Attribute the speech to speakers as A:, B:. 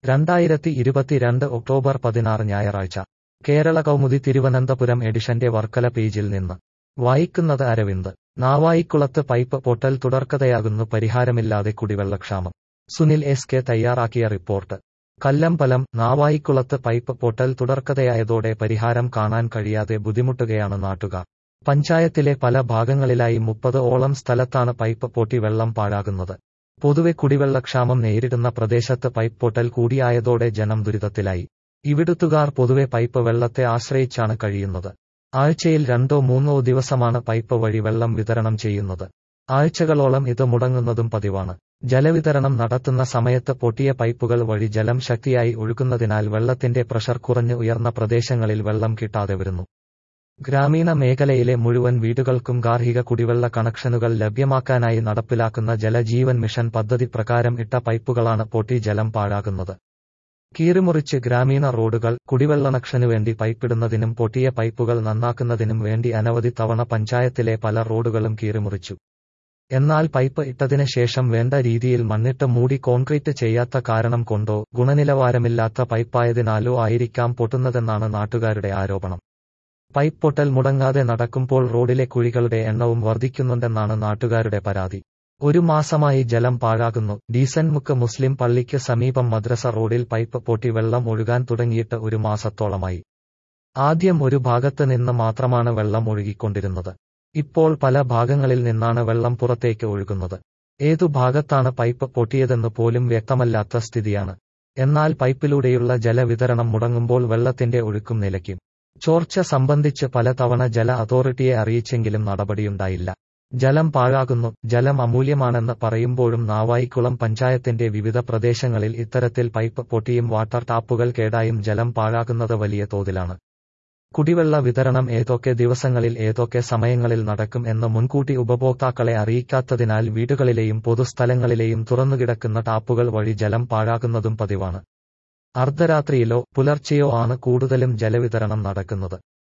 A: രണ്ടായിരത്തി ഇരുപത്തിരണ്ട് ഒക്ടോബർ പതിനാറ് ഞായറാഴ്ച കേരള കൗമുദി തിരുവനന്തപുരം എഡിഷന്റെ വർക്കല പേജിൽ നിന്ന് വായിക്കുന്നത് അരവിന്ദ് നാവായിക്കുളത്ത് പൈപ്പ് പൊട്ടൽ തുടർക്കഥയാകുന്നു പരിഹാരമില്ലാതെ കുടിവെള്ളക്ഷാമം സുനിൽ എസ് കെ തയ്യാറാക്കിയ റിപ്പോർട്ട് കല്ലമ്പലം നാവായിക്കുളത്ത് പൈപ്പ് പൊട്ടൽ തുടർക്കഥയായതോടെ പരിഹാരം കാണാൻ കഴിയാതെ ബുദ്ധിമുട്ടുകയാണ് നാട്ടുകാർ പഞ്ചായത്തിലെ പല ഭാഗങ്ങളിലായി മുപ്പത് ഓളം സ്ഥലത്താണ് പൈപ്പ് പൊട്ടി വെള്ളം പാഴാകുന്നത് പൊതുവെ കുടിവെള്ളക്ഷാമം നേരിടുന്ന പ്രദേശത്ത് പൈപ്പ് പൊട്ടൽ കൂടിയായതോടെ ജനം ദുരിതത്തിലായി ഇവിടുത്തുകാർ പൊതുവെ പൈപ്പ് വെള്ളത്തെ ആശ്രയിച്ചാണ് കഴിയുന്നത് ആഴ്ചയിൽ രണ്ടോ മൂന്നോ ദിവസമാണ് പൈപ്പ് വഴി വെള്ളം വിതരണം ചെയ്യുന്നത് ആഴ്ചകളോളം ഇത് മുടങ്ങുന്നതും പതിവാണ് ജലവിതരണം നടത്തുന്ന സമയത്ത് പൊട്ടിയ പൈപ്പുകൾ വഴി ജലം ശക്തിയായി ഒഴുകുന്നതിനാൽ വെള്ളത്തിന്റെ പ്രഷർ കുറഞ്ഞ് ഉയർന്ന പ്രദേശങ്ങളിൽ വെള്ളം കിട്ടാതെ വരുന്നു ഗ്രാമീണ മേഖലയിലെ മുഴുവൻ വീടുകൾക്കും ഗാർഹിക കുടിവെള്ള കണക്ഷനുകൾ ലഭ്യമാക്കാനായി നടപ്പിലാക്കുന്ന ജലജീവൻ മിഷൻ പദ്ധതി പ്രകാരം ഇട്ട പൈപ്പുകളാണ് പൊട്ടി ജലം പാഴാകുന്നത് കീറിമുറിച്ച് ഗ്രാമീണ റോഡുകൾ കുടിവെള്ള കണക്ഷനു വേണ്ടി പൈപ്പിടുന്നതിനും പൊട്ടിയ പൈപ്പുകൾ നന്നാക്കുന്നതിനും വേണ്ടി അനവധി തവണ പഞ്ചായത്തിലെ പല റോഡുകളും കീറിമുറിച്ചു എന്നാൽ പൈപ്പ് ഇട്ടതിന് ശേഷം വേണ്ട രീതിയിൽ മണ്ണിട്ട് മൂടി കോൺക്രീറ്റ് ചെയ്യാത്ത കാരണം കൊണ്ടോ ഗുണനിലവാരമില്ലാത്ത പൈപ്പായതിനാലോ ആയിരിക്കാം പൊട്ടുന്നതെന്നാണ് നാട്ടുകാരുടെ ആരോപണം പൈപ്പ് പൊട്ടൽ മുടങ്ങാതെ നടക്കുമ്പോൾ റോഡിലെ കുഴികളുടെ എണ്ണവും വർദ്ധിക്കുന്നുണ്ടെന്നാണ് നാട്ടുകാരുടെ പരാതി ഒരു മാസമായി ജലം പാഴാകുന്നു ഡീസൻമുക്ക് മുസ്ലിം പള്ളിക്ക് സമീപം മദ്രസ റോഡിൽ പൈപ്പ് പൊട്ടി വെള്ളം ഒഴുകാൻ തുടങ്ങിയിട്ട് ഒരു മാസത്തോളമായി ആദ്യം ഒരു ഭാഗത്ത് നിന്ന് മാത്രമാണ് വെള്ളം ഒഴുകിക്കൊണ്ടിരുന്നത് ഇപ്പോൾ പല ഭാഗങ്ങളിൽ നിന്നാണ് വെള്ളം പുറത്തേക്ക് ഒഴുകുന്നത് ഏതു ഭാഗത്താണ് പൈപ്പ് പൊട്ടിയതെന്ന് പോലും വ്യക്തമല്ലാത്ത സ്ഥിതിയാണ് എന്നാൽ പൈപ്പിലൂടെയുള്ള ജലവിതരണം മുടങ്ങുമ്പോൾ വെള്ളത്തിന്റെ ഒഴുക്കും നിലയ്ക്കും ചോർച്ച സംബന്ധിച്ച് പലതവണ ജല അതോറിറ്റിയെ അറിയിച്ചെങ്കിലും നടപടിയുണ്ടായില്ല ജലം പാഴാകുന്നു ജലം അമൂല്യമാണെന്ന് പറയുമ്പോഴും നാവായിക്കുളം പഞ്ചായത്തിന്റെ വിവിധ പ്രദേശങ്ങളിൽ ഇത്തരത്തിൽ പൈപ്പ് പൊട്ടിയും വാട്ടർ ടാപ്പുകൾ കേടായും ജലം പാഴാകുന്നത് വലിയ തോതിലാണ് കുടിവെള്ള വിതരണം ഏതൊക്കെ ദിവസങ്ങളിൽ ഏതൊക്കെ സമയങ്ങളിൽ നടക്കും എന്ന് മുൻകൂട്ടി ഉപഭോക്താക്കളെ അറിയിക്കാത്തതിനാൽ വീടുകളിലെയും പൊതുസ്ഥലങ്ങളിലെയും തുറന്നുകിടക്കുന്ന ടാപ്പുകൾ വഴി ജലം പാഴാകുന്നതും പതിവാണ് അർദ്ധരാത്രിയിലോ പുലർച്ചെയോ ആണ് കൂടുതലും ജലവിതരണം നടക്കുന്നത്